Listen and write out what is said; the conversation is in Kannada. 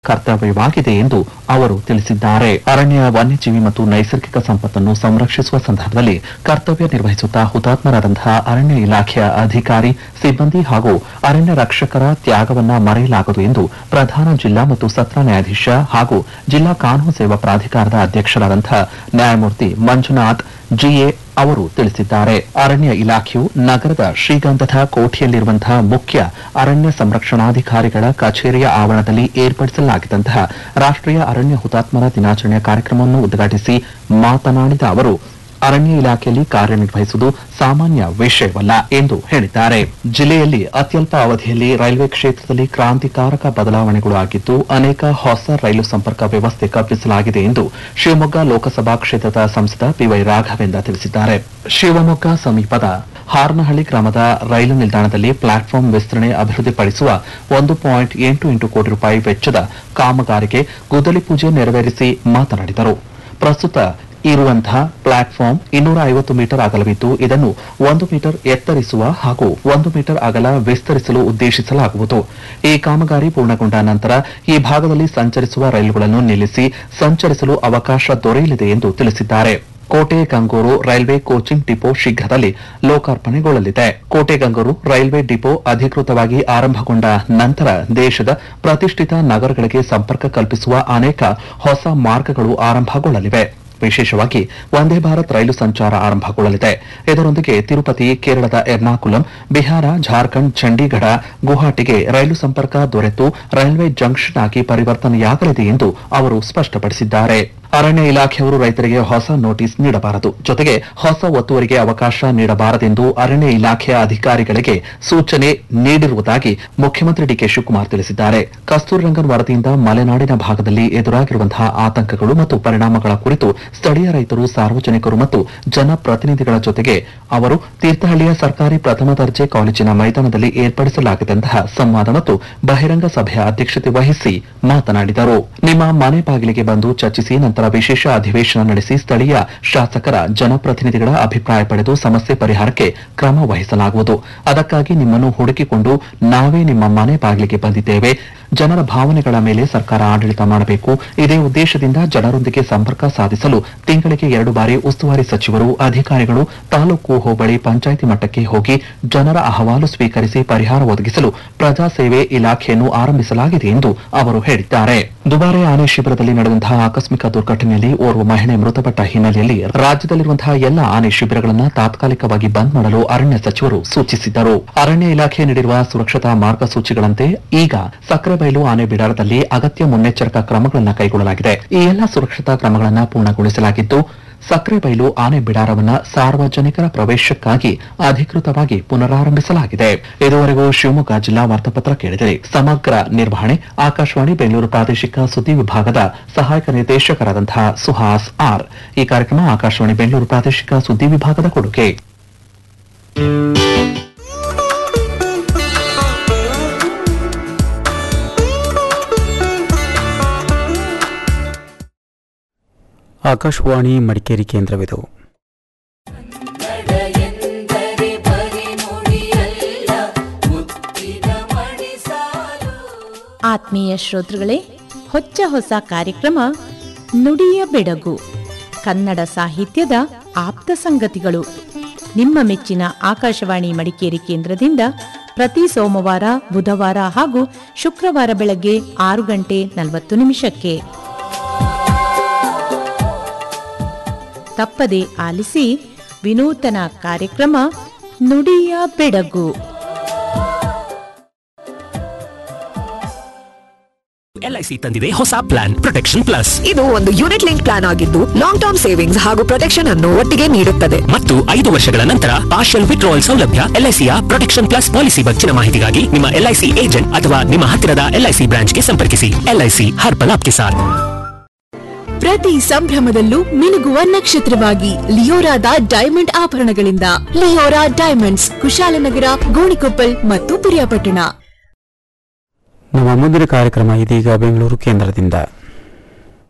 ಕರ್ತವ್ಯವಾಗಿದೆ ಎಂದು ಅವರು ತಿಳಿಸಿದ್ದಾರೆ ಅರಣ್ಯ ವನ್ಯಜೀವಿ ಮತ್ತು ನೈಸರ್ಗಿಕ ಸಂಪತ್ತನ್ನು ಸಂರಕ್ಷಿಸುವ ಸಂದರ್ಭದಲ್ಲಿ ಕರ್ತವ್ಯ ನಿರ್ವಹಿಸುತ್ತಾ ಹುತಾತ್ಮರಾದಂತಹ ಅರಣ್ಯ ಇಲಾಖೆಯ ಅಧಿಕಾರಿ ಸಿಬ್ಬಂದಿ ಹಾಗೂ ಅರಣ್ಯ ರಕ್ಷಕರ ತ್ಯಾಗವನ್ನ ಮರೆಯಲಾಗದು ಎಂದು ಪ್ರಧಾನ ಜಿಲ್ಲಾ ಮತ್ತು ಸತ್ರ ನ್ಯಾಯಾಧೀಶ ಹಾಗೂ ಜಿಲ್ಲಾ ಕಾನೂನು ಸೇವಾ ಪ್ರಾಧಿಕಾರದ ಅಧ್ಯಕ್ಷರಾದಂತಹ ನ್ಯಾಯಮೂರ್ತಿ ಮಂಜುನಾಥ್ ಜಿಎ ಅವರು ತಿಳಿಸಿದ್ದಾರೆ ಅರಣ್ಯ ಇಲಾಖೆಯು ನಗರದ ಶ್ರೀಗಂಧದ ಕೋಠಿಯಲ್ಲಿರುವಂತಹ ಮುಖ್ಯ ಅರಣ್ಯ ಸಂರಕ್ಷಣಾಧಿಕಾರಿಗಳ ಕಚೇರಿಯ ಆವರಣದಲ್ಲಿ ಏರ್ಪಡಿಸಲಾಗಿದ್ದಂತಹ ರಾಷ್ಟೀಯ ಅರಣ್ಯ ಹುತಾತ್ಮರ ದಿನಾಚರಣೆಯ ಕಾರ್ಯಕ್ರಮವನ್ನು ಉದ್ಘಾಟಿಸಿ ಮಾತನಾಡಿದ ಅವರು ಅರಣ್ಯ ಇಲಾಖೆಯಲ್ಲಿ ಕಾರ್ಯನಿರ್ವಹಿಸುವುದು ಸಾಮಾನ್ಯ ವಿಷಯವಲ್ಲ ಎಂದು ಹೇಳಿದ್ದಾರೆ ಜಿಲ್ಲೆಯಲ್ಲಿ ಅತ್ಯಲ್ಪ ಅವಧಿಯಲ್ಲಿ ರೈಲ್ವೆ ಕ್ಷೇತ್ರದಲ್ಲಿ ಕ್ರಾಂತಿಕಾರಕ ಬದಲಾವಣೆಗಳು ಆಗಿದ್ದು ಅನೇಕ ಹೊಸ ರೈಲು ಸಂಪರ್ಕ ವ್ಯವಸ್ಥೆ ಕಲ್ಪಿಸಲಾಗಿದೆ ಎಂದು ಶಿವಮೊಗ್ಗ ಲೋಕಸಭಾ ಕ್ಷೇತ್ರದ ಸಂಸದ ಪಿವೈ ರಾಘವೇಂದ್ರ ತಿಳಿಸಿದ್ದಾರೆ ಶಿವಮೊಗ್ಗ ಸಮೀಪದ ಹಾರ್ನಹಳ್ಳಿ ಗ್ರಾಮದ ರೈಲು ನಿಲ್ದಾಣದಲ್ಲಿ ಪ್ಲಾಟ್ಫಾರ್ಮ್ ವಿಸ್ತರಣೆ ಅಭಿವೃದ್ಧಿಪಡಿಸುವ ಒಂದು ಪಾಯಿಂಟ್ ಎಂಟು ಎಂಟು ಕೋಟಿ ರೂಪಾಯಿ ವೆಚ್ಚದ ಕಾಮಗಾರಿಗೆ ಗುದ್ದಲಿ ಪೂಜೆ ನೆರವೇರಿಸಿ ಮಾತನಾಡಿದರು ಪ್ರಸ್ತುತ ಇರುವಂತಹ ಪ್ಲಾಟ್ಫಾರ್ಮ್ ಇನ್ನೂರ ಐವತ್ತು ಮೀಟರ್ ಅಗಲವಿದ್ದು ಇದನ್ನು ಒಂದು ಮೀಟರ್ ಎತ್ತರಿಸುವ ಹಾಗೂ ಒಂದು ಮೀಟರ್ ಅಗಲ ವಿಸ್ತರಿಸಲು ಉದ್ದೇಶಿಸಲಾಗುವುದು ಈ ಕಾಮಗಾರಿ ಪೂರ್ಣಗೊಂಡ ನಂತರ ಈ ಭಾಗದಲ್ಲಿ ಸಂಚರಿಸುವ ರೈಲುಗಳನ್ನು ನಿಲ್ಲಿಸಿ ಸಂಚರಿಸಲು ಅವಕಾಶ ದೊರೆಯಲಿದೆ ಎಂದು ತಿಳಿಸಿದ್ದಾರೆ ಕೋಟೆ ಗಂಗೂರು ರೈಲ್ವೆ ಕೋಚಿಂಗ್ ಡಿಪೋ ಶೀಘ್ರದಲ್ಲಿ ಲೋಕಾರ್ಪಣೆಗೊಳ್ಳಲಿದೆ ಕೋಟೆ ಗಂಗೂರು ರೈಲ್ವೆ ಡಿಪೋ ಅಧಿಕೃತವಾಗಿ ಆರಂಭಗೊಂಡ ನಂತರ ದೇಶದ ಪ್ರತಿಷ್ಠಿತ ನಗರಗಳಿಗೆ ಸಂಪರ್ಕ ಕಲ್ಪಿಸುವ ಅನೇಕ ಹೊಸ ಮಾರ್ಗಗಳು ಆರಂಭಗೊಳ್ಳಲಿವೆ ವಿಶೇಷವಾಗಿ ವಂದೇ ಭಾರತ್ ರೈಲು ಸಂಚಾರ ಆರಂಭಗೊಳ್ಳಲಿದೆ ಇದರೊಂದಿಗೆ ತಿರುಪತಿ ಕೇರಳದ ಎರ್ನಾಕುಲಂ ಬಿಹಾರ ಜಾರ್ಖಂಡ್ ಚಂಡೀಗಢ ಗುವಾಹಟಿಗೆ ರೈಲು ಸಂಪರ್ಕ ದೊರೆತು ರೈಲ್ವೆ ಜಂಕ್ಷನ್ ಆಗಿ ಪರಿವರ್ತನೆಯಾಗಲಿದೆ ಎಂದು ಅವರು ಸ್ಪಷ್ಟಪಡಿಸಿದ್ದಾರೆ ಅರಣ್ಯ ಇಲಾಖೆಯವರು ರೈತರಿಗೆ ಹೊಸ ನೋಟಿಸ್ ನೀಡಬಾರದು ಜೊತೆಗೆ ಹೊಸ ಒತ್ತುವರಿಗೆ ಅವಕಾಶ ನೀಡಬಾರದೆಂದು ಅರಣ್ಯ ಇಲಾಖೆಯ ಅಧಿಕಾರಿಗಳಿಗೆ ಸೂಚನೆ ನೀಡಿರುವುದಾಗಿ ಮುಖ್ಯಮಂತ್ರಿ ಡಿಕೆ ಶಿವಕುಮಾರ್ ತಿಳಿಸಿದ್ದಾರೆ ಕಸ್ತೂರಿ ರಂಗನ್ ವರದಿಯಿಂದ ಮಲೆನಾಡಿನ ಭಾಗದಲ್ಲಿ ಎದುರಾಗಿರುವಂತಹ ಆತಂಕಗಳು ಮತ್ತು ಪರಿಣಾಮಗಳ ಕುರಿತು ಸ್ಥಳೀಯ ರೈತರು ಸಾರ್ವಜನಿಕರು ಮತ್ತು ಜನಪ್ರತಿನಿಧಿಗಳ ಜೊತೆಗೆ ಅವರು ತೀರ್ಥಹಳ್ಳಿಯ ಸರ್ಕಾರಿ ಪ್ರಥಮ ದರ್ಜೆ ಕಾಲೇಜಿನ ಮೈದಾನದಲ್ಲಿ ಏರ್ಪಡಿಸಲಾಗಿದ್ದಂತಹ ಸಂವಾದ ಮತ್ತು ಬಹಿರಂಗ ಸಭೆಯ ಅಧ್ಯಕ್ಷತೆ ವಹಿಸಿ ಮಾತನಾಡಿದರು ನಿಮ್ಮ ಮನೆ ಬಾಗಿಲಿಗೆ ಬಂದು ಚರ್ಚಿಸಿ ನಂತರ ವಿಶೇಷ ಅಧಿವೇಶನ ನಡೆಸಿ ಸ್ಥಳೀಯ ಶಾಸಕರ ಜನಪ್ರತಿನಿಧಿಗಳ ಅಭಿಪ್ರಾಯ ಪಡೆದು ಸಮಸ್ಯೆ ಪರಿಹಾರಕ್ಕೆ ಕ್ರಮ ವಹಿಸಲಾಗುವುದು ಅದಕ್ಕಾಗಿ ನಿಮ್ಮನ್ನು ಹುಡುಕಿಕೊಂಡು ನಾವೇ ನಿಮ್ಮ ಮನೆ ಬಾಗಿಲಿಗೆ ಬಂದಿದ್ದೇವೆ ಜನರ ಭಾವನೆಗಳ ಮೇಲೆ ಸರ್ಕಾರ ಆಡಳಿತ ಮಾಡಬೇಕು ಇದೇ ಉದ್ದೇಶದಿಂದ ಜನರೊಂದಿಗೆ ಸಂಪರ್ಕ ಸಾಧಿಸಲು ತಿಂಗಳಿಗೆ ಎರಡು ಬಾರಿ ಉಸ್ತುವಾರಿ ಸಚಿವರು ಅಧಿಕಾರಿಗಳು ತಾಲೂಕು ಹೋಬಳಿ ಪಂಚಾಯಿತಿ ಮಟ್ಟಕ್ಕೆ ಹೋಗಿ ಜನರ ಅಹವಾಲು ಸ್ವೀಕರಿಸಿ ಪರಿಹಾರ ಒದಗಿಸಲು ಪ್ರಜಾಸೇವೆ ಇಲಾಖೆಯನ್ನು ಆರಂಭಿಸಲಾಗಿದೆ ಎಂದು ಅವರು ಹೇಳಿದ್ದಾರೆ ದುಬಾರೆ ಆನೆ ಶಿಬಿರದಲ್ಲಿ ನಡೆದಂತಹ ಆಕಸ್ಮಿಕ ದುರ್ಘಟನೆಯಲ್ಲಿ ಓರ್ವ ಮಹಿಳೆ ಮೃತಪಟ್ಟ ಹಿನ್ನೆಲೆಯಲ್ಲಿ ರಾಜ್ಯದಲ್ಲಿರುವಂತಹ ಎಲ್ಲ ಆನೆ ಶಿಬಿರಗಳನ್ನು ತಾತ್ಕಾಲಿಕವಾಗಿ ಬಂದ್ ಮಾಡಲು ಅರಣ್ಯ ಸಚಿವರು ಸೂಚಿಸಿದ್ದರು ಅರಣ್ಯ ಇಲಾಖೆ ನೀಡಿರುವ ಸುರಕ್ಷತಾ ಮಾರ್ಗಸೂಚಿಗಳಂತೆ ಈಗ ಸಕ್ಕರೆಬೈಲು ಆನೆ ಬಿಡಾರದಲ್ಲಿ ಅಗತ್ಯ ಮುನ್ನೆಚ್ಚರಿಕಾ ಕ್ರಮಗಳನ್ನು ಕೈಗೊಳ್ಳಲಾಗಿದೆ ಈ ಎಲ್ಲ ಸುರಕ್ಷತಾ ಕ್ರಮಗಳನ್ನು ಪೂರ್ಣಗೊಳಿಸಲಾಗಿದ್ದು ಸಕ್ಕರೆಬೈಲು ಆನೆ ಬಿಡಾರವನ್ನ ಸಾರ್ವಜನಿಕರ ಪ್ರವೇಶಕ್ಕಾಗಿ ಅಧಿಕೃತವಾಗಿ ಪುನರಾರಂಭಿಸಲಾಗಿದೆ ಇದುವರೆಗೂ ಶಿವಮೊಗ್ಗ ಜಿಲ್ಲಾ ವಾರ್ತಾಪತ್ರ ಕೇಳಿದರೆ ಸಮಗ್ರ ನಿರ್ವಹಣೆ ಆಕಾಶವಾಣಿ ಬೆಂಗಳೂರು ಪ್ರಾದೇಶಿಕ ಸುದ್ದಿ ವಿಭಾಗದ ಸಹಾಯಕ ನಿರ್ದೇಶಕರಾದಂತಹ ಸುಹಾಸ್ ಆರ್ ಈ ಕಾರ್ಯಕ್ರಮ ಆಕಾಶವಾಣಿ ಬೆಂಗಳೂರು ಪ್ರಾದೇಶಿಕ ಸುದ್ದಿ ವಿಭಾಗದ ಕೊಡುಗೆ ಆಕಾಶವಾಣಿ ಮಡಿಕೇರಿ ಕೇಂದ್ರವಿದು ಎಂದರೆ ಬರಿ ನುಡಿಯಲ್ಲ ಮುತ್ತಿನ ಮಣಿಸಾಲು ಆತ್ಮೀಯ ಶ್ರೋತೃಗಳೇ ಹೊಚ್ಚ ಹೊಸ ಕಾರ್ಯಕ್ರಮ ನುಡಿಯ ಬೆಡಗು ಕನ್ನಡ ಸಾಹಿತ್ಯದ ಆಪ್ತ ಸಂಗತಿಗಳು ನಿಮ್ಮ ಮೆಚ್ಚಿನ ಆಕಾಶವಾಣಿ ಮಡಿಕೇರಿ ಕೇಂದ್ರದಿಂದ ಪ್ರತಿ ಸೋಮವಾರ ಬುಧವಾರ ಹಾಗೂ ಶುಕ್ರವಾರ ಬೆಳಗ್ಗೆ ಆರು ಗಂಟೆ ನಲವತ್ತು ನಿಮಿಷಕ್ಕೆ ತಪ್ಪದೆ ಆಲಿಸಿ ವಿನೂತನ ಕಾರ್ಯಕ್ರಮ ನುಡಿಯ ಬೆಡಗು ಎಲ್ಐಸಿ ತಂದಿದೆ ಹೊಸ ಪ್ಲಾನ್ ಪ್ರೊಟೆಕ್ಷನ್ ಪ್ಲಸ್ ಇದು ಒಂದು ಯೂನಿಟ್ ಲಿಂಕ್ ಪ್ಲಾನ್ ಆಗಿದ್ದು ಲಾಂಗ್ ಟರ್ಮ್ ಸೇವಿಂಗ್ಸ್ ಹಾಗೂ ಪ್ರೊಟೆಕ್ಷನ್ ಅನ್ನು ಒಟ್ಟಿಗೆ ನೀಡುತ್ತದೆ ಮತ್ತು ಐದು ವರ್ಷಗಳ ನಂತರ ಪಾರ್ಷಿಯಲ್ ವಿಡ್ರಾವಲ್ ಸೌಲಭ್ಯ ಎಲ್ಐಸಿಯ ಪ್ರೊಟೆಕ್ಷನ್ ಪ್ಲಸ್ ಪಾಲಿಸಿ ಬಗ್ಗಿನ ಮಾಹಿತಿಗಾಗಿ ನಿಮ್ಮ ಎಲ್ಐಸಿ ಏಜೆಂಟ್ ಅಥವಾ ನಿಮ್ಮ ಹತ್ತಿರದ ಎಲ್ಐಸಿ ಬ್ರಾಂಚ್ಗೆ ಸಂಪರ್ಕಿಸಿ ಎಲ್ಐಸಿ ಹರ್ ಪಲ್ ಆಪ್ಗೆ ಸಾಥ್ ಪ್ರತಿ ಸಂಭ್ರಮದಲ್ಲೂ ಮಿನುಗುವ ನಕ್ಷತ್ರವಾಗಿ ಲಿಯೋರಾದ ಡೈಮಂಡ್ ಆಭರಣಗಳಿಂದ ಲಿಯೋರಾ ಡೈಮಂಡ್ಸ್ ಕುಶಾಲನಗರ ಗೋಣಿಕೊಪ್ಪಲ್ ಮತ್ತು ಪಿರಿಯಾಪಟ್ಟಣ ನಮ್ಮ ಮುಂದಿನ ಕಾರ್ಯಕ್ರಮ ಇದೀಗ ಬೆಂಗಳೂರು ಕೇಂದ್ರದಿಂದ